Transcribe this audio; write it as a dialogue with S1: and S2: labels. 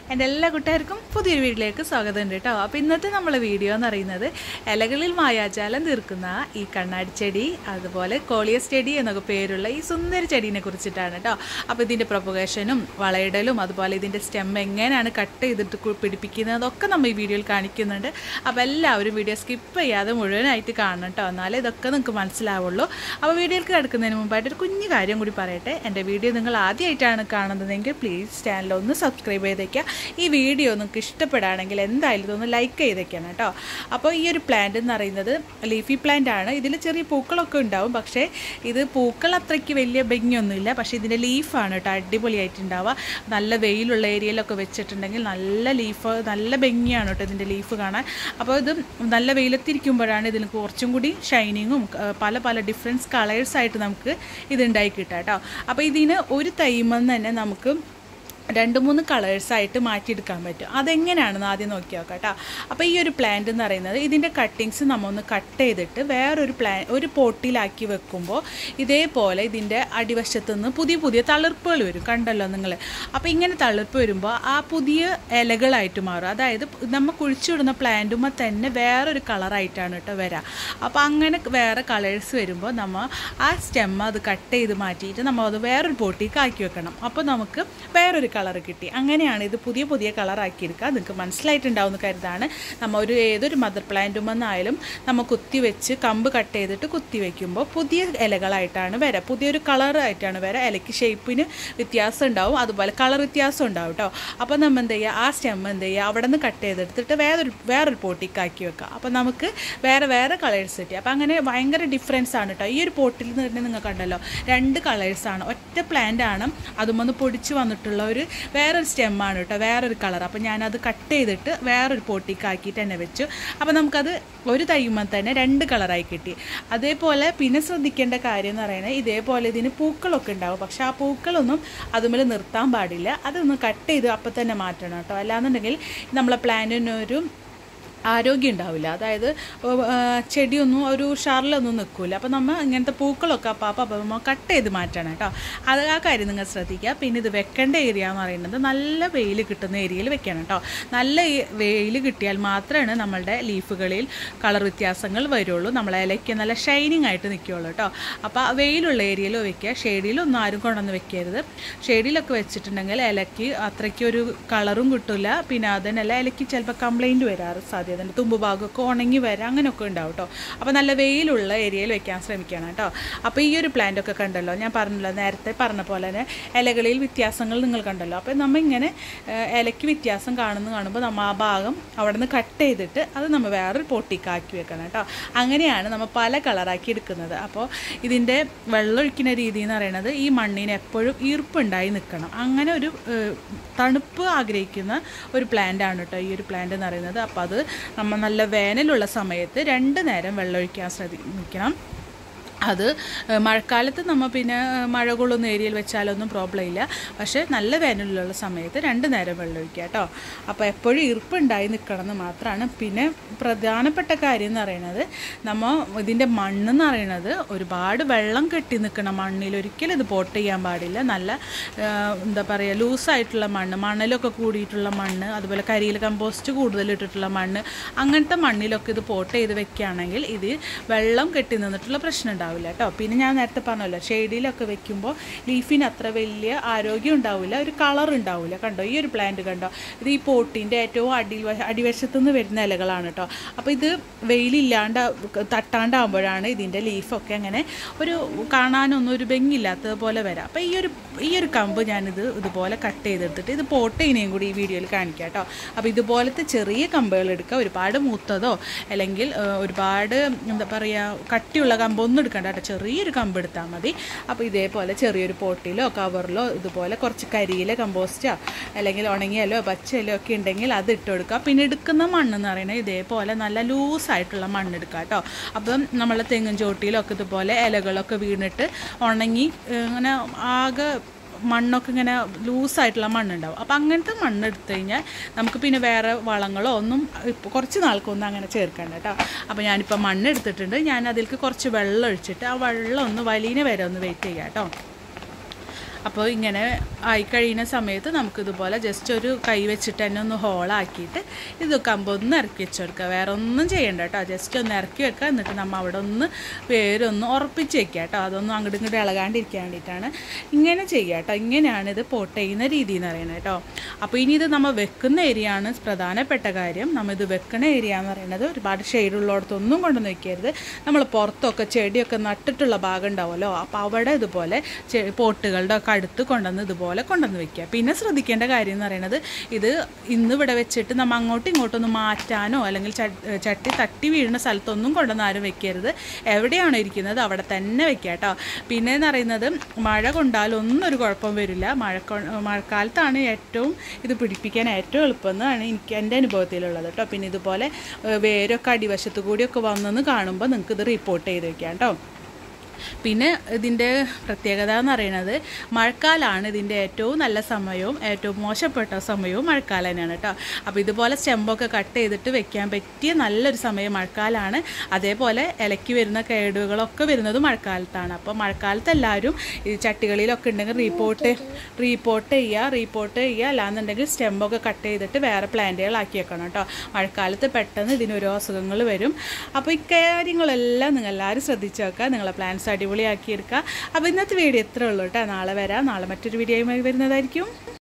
S1: എൻ്റെ എല്ലാ കൂട്ടുകാർക്കും പുതിയൊരു വീട്ടിലേക്ക് സ്വാഗതം ഉണ്ട് കേട്ടോ അപ്പോൾ ഇന്നത്തെ നമ്മളെ വീഡിയോ എന്ന് പറയുന്നത് ഇലകളിൽ മായാജാലം തീർക്കുന്ന ഈ കണ്ണാടി ചെടി അതുപോലെ കോളിയസ് ചെടി എന്നൊക്കെ പേരുള്ള ഈ സുന്ദര ചെടീനെ കുറിച്ചിട്ടാണ് കേട്ടോ അപ്പോൾ ഇതിൻ്റെ പ്രൊപ്പഗേഷനും വളയിടലും അതുപോലെ ഇതിൻ്റെ സ്റ്റെം എങ്ങനെയാണ് കട്ട് ചെയ്തിട്ട് കു- പിടിപ്പിക്കുന്നത് അതൊക്കെ നമ്മൾ ഈ വീഡിയോയിൽ കാണിക്കുന്നുണ്ട് അപ്പോൾ എല്ലാവരും വീഡിയോ സ്കിപ്പ് ചെയ്യാതെ മുഴുവനായിട്ട് കാണണം കേട്ടോ എന്നാലേ ഇതൊക്കെ നിങ്ങൾക്ക് മനസ്സിലാവുള്ളൂ അപ്പോൾ വീഡിയോയിലേക്ക് കിടക്കുന്നതിന് മുമ്പായിട്ട് ഒരു കുഞ്ഞു കാര്യം കൂടി പറയട്ടെ എൻ്റെ വീഡിയോ നിങ്ങൾ ആദ്യമായിട്ടാണ് കാണുന്നതെങ്കിൽ പ്ലീസ് ചാനൽ ഒന്ന് സബ്സ്ക്രൈബ് ചെയ്തേക്കുക ഈ വീഡിയോ നിങ്ങൾക്ക് ഇഷ്ടപ്പെടുകയാണെങ്കിൽ എന്തായാലും ഇതൊന്ന് ലൈക്ക് ചെയ്തേക്കണം കേട്ടോ അപ്പോൾ ഈ ഒരു പ്ലാന്റ് എന്ന് പറയുന്നത് ലീഫി പ്ലാന്റ് ആണ് ഇതിൽ ചെറിയ പൂക്കളൊക്കെ ഉണ്ടാവും പക്ഷേ ഇത് പൂക്കൾ അത്രയ്ക്ക് വലിയ ഭംഗിയൊന്നുമില്ല പക്ഷേ ഇതിൻ്റെ ലീഫാണ് കേട്ടോ അടിപൊളിയായിട്ടുണ്ടാവുക നല്ല വെയിലുള്ള ഏരിയയിലൊക്കെ വെച്ചിട്ടുണ്ടെങ്കിൽ നല്ല ലീഫ് നല്ല ഭംഗിയാണ് കേട്ടോ ഇതിൻ്റെ ലീഫ് കാണാൻ അപ്പോൾ ഇത് നല്ല വെയിലത്തിരിക്കുമ്പോഴാണ് ഇതിന് കുറച്ചും കൂടി ഷൈനിങ്ങും പല പല ഡിഫറൻസ് കളേഴ്സായിട്ട് നമുക്ക് ഇത് ഉണ്ടായി കിട്ടുക കേട്ടോ അപ്പോൾ ഇതിന് ഒരു തൈമെന്ന് തന്നെ നമുക്ക് രണ്ട് മൂന്ന് കളേഴ്സായിട്ട് മാറ്റിയെടുക്കാൻ പറ്റും അതെങ്ങനെയാണെന്ന് ആദ്യം നോക്കി നോക്കാം കേട്ടോ അപ്പോൾ ഈ ഒരു പ്ലാന്റ് എന്ന് പറയുന്നത് ഇതിൻ്റെ കട്ടിങ്സ് നമ്മൾ ഒന്ന് കട്ട് ചെയ്തിട്ട് വേറൊരു പ്ലാൻ ഒരു പോട്ടിലാക്കി വെക്കുമ്പോൾ ഇതേപോലെ ഇതിൻ്റെ അടിവശത്തു നിന്ന് പുതിയ പുതിയ തളിർപ്പുകൾ വരും കണ്ടല്ലോ നിങ്ങൾ അപ്പോൾ ഇങ്ങനെ തളിർപ്പ് വരുമ്പോൾ ആ പുതിയ ഇലകളായിട്ട് മാറും അതായത് നമ്മൾ കുഴിച്ചിടുന്ന പ്ലാന്റുമ്പോൾ തന്നെ വേറൊരു കളറായിട്ടാണ് കേട്ടോ വരാം അപ്പോൾ അങ്ങനെ വേറെ കളേഴ്സ് വരുമ്പോൾ നമ്മൾ ആ സ്റ്റെം അത് കട്ട് ചെയ്ത് മാറ്റിയിട്ട് നമ്മൾ അത് വേറൊരു പോട്ടിലേക്ക് ആക്കി വെക്കണം അപ്പോൾ നമുക്ക് വേറൊരു കളർ കിട്ടി അങ്ങനെയാണ് ഇത് പുതിയ പുതിയ കളറാക്കി എടുക്കുക നിങ്ങൾക്ക് മനസ്സിലായിട്ടുണ്ടാവുന്ന കരുതാണ് നമ്മൾ ഒരു ഏതൊരു മദർ പ്ലാന്റുമെന്നായാലും നമ്മൾ കുത്തി വെച്ച് കമ്പ് കട്ട് ചെയ്തിട്ട് കുത്തി വെക്കുമ്പോൾ പുതിയ ഇലകളായിട്ടാണ് വരിക പുതിയൊരു കളറായിട്ടാണ് വരിക ഇലയ്ക്ക് ഷേപ്പിന് വ്യത്യാസം ഉണ്ടാവും അതുപോലെ കളർ വ്യത്യാസം ഉണ്ടാവും കേട്ടോ അപ്പോൾ നമ്മൾ എന്ത് ചെയ്യുക ആ സ്റ്റെം എന്ത് ചെയ്യുക അവിടെ നിന്ന് കട്ട് ചെയ്തെടുത്തിട്ട് വേറൊരു വേറൊരു പോട്ടിക്ക് ആക്കി വെക്കുക അപ്പോൾ നമുക്ക് വേറെ വേറെ കളേഴ്സ് കിട്ടി അപ്പോൾ അങ്ങനെ ഭയങ്കര ഡിഫറൻസ് ആണ് കേട്ടോ ഈ ഒരു പോട്ടിൽ നിന്ന് തന്നെ നിങ്ങൾ കണ്ടല്ലോ രണ്ട് കളേഴ്സാണ് ഒറ്റ പ്ലാന്റ് ആണ് അതുമൊന്ന് പൊടിച്ച് വന്നിട്ടുള്ള ഒരു വേറൊരു സ്റ്റെമ്മാണ് കേട്ടോ വേറൊരു കളർ അപ്പോൾ ഞാനത് കട്ട് ചെയ്തിട്ട് വേറൊരു പോട്ടിക്ക് ആക്കിയിട്ട് തന്നെ വെച്ചു അപ്പോൾ നമുക്കത് ഒരു തയ്യുമ്പോൾ തന്നെ രണ്ട് കളറായി കിട്ടി അതേപോലെ പിന്നെ ശ്രദ്ധിക്കേണ്ട കാര്യം എന്ന് പറയുന്നത് ഇതേപോലെ ഇതിന് പൂക്കളൊക്കെ ഉണ്ടാവും പക്ഷെ ആ പൂക്കളൊന്നും അതുമേൽ നിർത്താൻ പാടില്ല അതൊന്ന് കട്ട് ചെയ്ത് അപ്പം തന്നെ മാറ്റണം കേട്ടോ അല്ലാന്നുണ്ടെങ്കിൽ നമ്മളെ പ്ലാന്റിനൊരു ആരോഗ്യം ഉണ്ടാവില്ല അതായത് ആ, ചെടിയൊന്നും ഒരു ഉഷാറിലൊന്നും നിൽക്കില്ല അപ്പോൾ നമ്മൾ ഇങ്ങനത്തെ പൂക്കളൊക്കെ അപ്പം അപ്പം അപ്പം നമ്മൾ കട്ട് ചെയ്ത് മാറ്റണം കേട്ടോ അത് ആ കാര്യം നിങ്ങൾ ശ്രദ്ധിക്കുക പിന്നെ ഇത് വെക്കേണ്ട ഏരിയ എന്ന് പറയുന്നത് നല്ല വെയിൽ കിട്ടുന്ന ഏരിയയിൽ വെക്കണം കേട്ടോ നല്ല വെയിൽ കിട്ടിയാൽ മാത്രമാണ് നമ്മളുടെ ലീഫുകളിൽ കളർ വ്യത്യാസങ്ങൾ വരുള്ളൂ നമ്മളെ ഇലയ്ക്ക് നല്ല ഷൈനിങ് ആയിട്ട് നിൽക്കുകയുള്ളൂ കേട്ടോ അപ്പോൾ ആ വെയിലുള്ള ഏരിയയിൽ വെക്കുക ഷെയ്ഡിലൊന്നും ആരും കൊണ്ടുവന്ന് വെക്കരുത് ഷെയ്ഡിലൊക്കെ വെച്ചിട്ടുണ്ടെങ്കിൽ ഇലയ്ക്ക് അത്രയ്ക്ക് ഒരു കളറും കിട്ടില്ല പിന്നെ അതിനല്ല ഇലയ്ക്ക് ചിലപ്പോൾ കംപ്ലൈൻറ്റ് വരാറ് സാധ്യത ഉണ്ട് തുമ്പ് ഭാഗമൊക്കെ ഉണങ്ങി വരാം അങ്ങനെയൊക്കെ ഉണ്ടാവും കേട്ടോ അപ്പോൾ നല്ല വെയിലുള്ള ഏരിയയിൽ വെക്കാൻ ശ്രമിക്കണം കേട്ടോ അപ്പോൾ ഈ ഒരു plant ഒക്കെ കണ്ടല്ലോ ഞാൻ പറഞ്ഞല്ലോ നേരത്തെ പറഞ്ഞ പോലെ തന്നെ ഇലകളിൽ വ്യത്യാസങ്ങൾ നിങ്ങൾ കണ്ടല്ലോ അപ്പോൾ നമ്മൾ ഇങ്ങനെ ഏഹ്, ഇലയ്ക്ക് വ്യത്യാസം കാണുന്ന കാണുമ്പോൾ നമ്മൾ ആ ഭാഗം അവിടെ നിന്ന് കട്ട് ചെയ്തിട്ട് അത് നമ്മൾ വേറൊരു പൊട്ടിക്കാക്കി വെക്കണം കേട്ടോ അങ്ങനെയാണ് നമ്മൾ പല കളറാക്കി എടുക്കുന്നത് അപ്പോൾ ഇതിൻ്റെ വെള്ളമൊഴിക്കുന്ന രീതി എന്ന് പറയുന്നത് ഈ മണ്ണിന് എപ്പോഴും ഈർപ്പുണ്ടായി നിൽക്കണം അങ്ങനെ ഒരു ഏഹ്, തണുപ്പ് ആഗ്രഹിക്കുന്ന ഒരു പ്ലാന്റ് ആണ് കേട്ടോ ഈ ഒരു പ്ലാന്റ് എന്ന് പറയുന്നത് അപ്പോൾ അത് നമ്മൾ നല്ല വേനലുള്ള സമയത്ത് രണ്ട് നേരം വെള്ളമൊഴിക്കാൻ ശ്രദ്ധിക്കണം അത് ഏഹ്, മഴക്കാലത്ത് നമ്മൾ പിന്നെ ഏഹ്, മഴ കൊള്ളുന്ന ഏരിയയിൽ വെച്ചാലൊന്നും പ്രോബ്ലം ഇല്ല പക്ഷേ നല്ല വേനലുള്ള സമയത്ത് രണ്ട് നേരം വെള്ളം ഒഴിക്കുക കേട്ടോ അപ്പോൾ എപ്പോഴും ഈർപ്പുണ്ടായി നിൽക്കണം എന്ന് മാത്രമാണ് പിന്നെ പ്രധാനപ്പെട്ട കാര്യം എന്ന് പറയുന്നത് നമ്മൾ ഇതിൻ്റെ മണ്ണെന്ന് പറയുന്നത് ഒരുപാട് വെള്ളം കെട്ടി നിൽക്കുന്ന മണ്ണിൽ ഒരിക്കലും ഇത് പോട്ട് ചെയ്യാൻ പാടില്ല നല്ല ഏഹ്, എന്താ പറയുക ലൂസായിട്ടുള്ള മണ്ണ് മണലൊക്കെ കൂടിയിട്ടുള്ള മണ്ണ് അതുപോലെ കരിയിൽ കമ്പോസ്റ്റ് കൂടുതൽ ഇട്ടിട്ടുള്ള മണ്ണ് അങ്ങനത്തെ മണ്ണിലൊക്കെ ഇത് പോട്ട് ചെയ്ത് വെക്കുകയാണെങ്കിൽ ഇത് വെള്ളം കെട്ടി നിന്നിട്ടുള്ള പ്രശ്നം ഉണ്ടാവില്ല കേട്ടോ പിന്നെ ഞാൻ നേരത്തെ പറഞ്ഞല്ലോ ഷെയ്ഡിലൊക്കെ വെക്കുമ്പോൾ ലീഫിന് അത്ര വലിയ ആരോഗ്യം ഉണ്ടാവില്ല ഒരു കളർ ഉണ്ടാവില്ല കണ്ടോ ഈ ഒരു പ്ലാന്റ് കണ്ടോ ഇത് ഈ പോട്ടിൻ്റെ ഏറ്റവും അടി അടിവശത്തു നിന്ന് വരുന്ന ഇലകളാണ് കേട്ടോ അപ്പോൾ ഇത് വെയിലില്ലാണ്ട് തട്ടാണ്ടാകുമ്പോഴാണ് ഇതിൻ്റെ ലീഫൊക്കെ അങ്ങനെ ഒരു കാണാനൊന്നും ഒരു ഭംഗിയില്ലാത്തതുപോലെ വരാം അപ്പോൾ ഈ ഒരു ഈ ഒരു കമ്പ് ഞാനിത് ഇതുപോലെ കട്ട് ചെയ്തെടുത്തിട്ട് ഇത് പോട്ട് ചെയ്യുന്നതും കൂടി ഈ വീഡിയോയിൽ കാണിക്കാം കേട്ടോ അപ്പോൾ ഇതുപോലത്തെ ചെറിയ കമ്പുകൾ എടുക്കുക ഒരുപാട് മൂത്തതോ അല്ലെങ്കിൽ ഏഹ്, ഒരുപാട് എന്താ പറയുക കട്ടിയുള്ള കമ്പൊന്നും എടുക്കണ്ട കേട്ടോ ചെറിയൊരു കമ്പ് എടുത്താൽ മതി അപ്പോൾ ഇതേപോലെ ചെറിയൊരു പോട്ടിലോ കവറിലോ ഇതുപോലെ കുറച്ച് കരിയില കമ്പോസ്റ്റോ അല്ലെങ്കിൽ ഉണങ്ങിയലോ പച്ചയിലോ ഒക്കെ ഉണ്ടെങ്കിൽ അത് ഇട്ട് കൊടുക്കുക പിന്നെ എടുക്കുന്ന മണ്ണെന്ന് പറയുന്നത് ഇതേപോലെ നല്ല ലൂസായിട്ടുള്ള മണ്ണ് എടുക്കുക കേട്ടോ അപ്പം നമ്മൾ തെങ്ങും ചോട്ടിയിലൊക്കെ ഇതുപോലെ ഇലകളൊക്കെ വീണിട്ട് ഉണങ്ങി ഏഹ്, ഇങ്ങനെ ആകെ മണ്ണൊക്കെ ഇങ്ങനെ ലൂസായിട്ടുള്ള മണ്ണുണ്ടാവും അപ്പോൾ അങ്ങനത്തെ മണ്ണ് എടുത്തു കഴിഞ്ഞാൽ നമുക്ക് പിന്നെ വേറെ വളങ്ങളോ ഒന്നും ഇപ്പോൾ കുറച്ച് നാൾക്കൊന്നും അങ്ങനെ ചേർക്കണ്ട കേട്ടോ അപ്പോൾ ഞാനിപ്പോൾ മണ്ണ് എടുത്തിട്ടുണ്ട് ഞാൻ അതിലേക്ക് കുറച്ച് വെള്ളം ഒഴിച്ചിട്ട് ആ വെള്ളം ഒന്ന് വലിയ വരെ ഒന്ന് വെയിറ്റ് ചെയ്യാം കേട്ടോ അപ്പോൾ ഇങ്ങനെ ആയിക്കഴിയുന്ന സമയത്ത് നമുക്കിതുപോലെ ജസ്റ്റ് ഒരു കൈ വെച്ചിട്ട് തന്നെ ഒന്ന് ഹോളാക്കിയിട്ട് ഇത് കമ്പ് ഒന്ന് ഇറക്കി വെച്ച് കൊടുക്കുക വേറെ ഒന്നും ചെയ്യണ്ട കേട്ടോ ജസ്റ്റ് ഒന്ന് ഇറക്കി വെക്കുക എന്നിട്ട് നമ്മൾ അവിടെ ഒന്ന് വേരൊന്ന് ഉറപ്പിച്ച് വെക്കുക കേട്ടോ അതൊന്നും അങ്ങോട്ടും ഇങ്ങോട്ടും ഇളകാണ്ടിരിക്കാൻ വേണ്ടിയിട്ടാണ് ഇങ്ങനെ ചെയ്യുക കേട്ടോ ഇങ്ങനെയാണ് ഇത് പോട്ട് ചെയ്യുന്ന രീതി എന്ന് പറയുന്നത് കേട്ടോ അപ്പോൾ ഇനി ഇത് നമ്മൾ വെക്കുന്ന ഏരിയ ആണ് പ്രധാനപ്പെട്ട കാര്യം നമ്മൾ ഇത് വെക്കുന്ന ഏരിയ എന്ന് പറയുന്നത് ഒരുപാട് ഷെയ്ഡുള്ളിടത്തൊന്നും കൊണ്ടുവന്ന് വെക്കരുത് നമ്മൾ പുറത്തൊക്കെ ചെടിയൊക്കെ നട്ടിട്ടുള്ള ഭാഗം ഉണ്ടാവുമല്ലോ അപ്പോൾ അവിടെ ഇതുപോലെ ചെ- പോട്ടുകളുടെ ഒക്കെ അടുത്ത് കൊണ്ടുവന്ന് ഇതുപോലെ കൊണ്ടുവന്ന് വെക്കുക പിന്നെ ശ്രദ്ധിക്കേണ്ട കാര്യം എന്ന് പറയുന്നത് ഇത് ഇന്ന് ഇവിടെ വെച്ചിട്ട് നമ്മൾ അങ്ങോട്ടും ഇങ്ങോട്ടൊന്നും മാറ്റാനോ അല്ലെങ്കിൽ ച- ചട്ടി തട്ടി വീഴുന്ന സ്ഥലത്തൊന്നും കൊണ്ടുവന്ന് ആരും വെക്കരുത് എവിടെയാണോ ഇരിക്കുന്നത് അവിടെ തന്നെ വെക്കുക കേട്ടോ പിന്നെ എന്ന് പറയുന്നത് മഴ കൊണ്ടാലൊന്നും ഒരു കുഴപ്പം വരില്ല മഴ മഴക്കാലത്താണ് ഏറ്റവും ഇത് പിടിപ്പിക്കാൻ ഏറ്റവും എളുപ്പം എന്നാണ് എനിക്ക് എൻ്റെ അനുഭവത്തിലുള്ളത് കേട്ടോ പിന്നെ ഇതുപോലെ ഏഹ്, വേരൊക്കെ അടിവശത്ത് കൂടിയൊക്കെ വന്നെന്ന് കാണുമ്പോൾ നിങ്ങൾക്ക് ഇത് റിപ്പോർട്ട് ചെയ്ത് വെക്കാം കേട്ടോ പിന്നെ ഇതിൻ്റെ പ്രത്യേകത എന്ന് പറയുന്നത് മഴക്കാലമാണ് ഇതിൻ്റെ ഏറ്റവും നല്ല സമയവും ഏറ്റവും മോശപ്പെട്ട സമയവും മഴക്കാലം തന്നെയാണ് കേട്ടോ അപ്പോൾ ഇതുപോലെ സ്റ്റെമ്പൊക്കെ കട്ട് ചെയ്തിട്ട് വെക്കാൻ പറ്റിയ നല്ലൊരു സമയം മഴക്കാലമാണ് അതേപോലെ ഇലയ്ക്ക് വരുന്ന കേടുകളൊക്കെ വരുന്നത് മഴക്കാലത്താണ് അപ്പോൾ മഴക്കാലത്ത് എല്ലാവരും ഈ ചട്ടികളിലൊക്കെ ഉണ്ടെങ്കിൽ റീപോർട്ട് റീപോർട്ട് ചെയ്യുക റീപോർട്ട് ചെയ്യുക അല്ലാന്നുണ്ടെങ്കിൽ സ്റ്റെമ്പൊക്കെ കട്ട് ചെയ്തിട്ട് വേറെ പ്ലാന്റുകളാക്കി വെക്കണം കേട്ടോ മഴക്കാലത്ത് പെട്ടെന്ന് ഇതിനൊരു അസുഖങ്ങൾ വരും അപ്പോൾ ഇക്കാര്യങ്ങളെല്ലാം നിങ്ങൾ എല്ലാവരും ശ്രദ്ധിച്ച് വെക്കുക നിങ്ങളെ പ്ലാൻസ് അടിപൊളിയാക്കി എടുക്കുക അപ്പോൾ ഇന്നത്തെ വീഡിയോ ഇത്രേ ഉള്ളൂ കേട്ടോ നാളെ വരാം നാളെ മറ്റൊരു വീഡിയോയുമായി വരുന്നതായിരിക്കും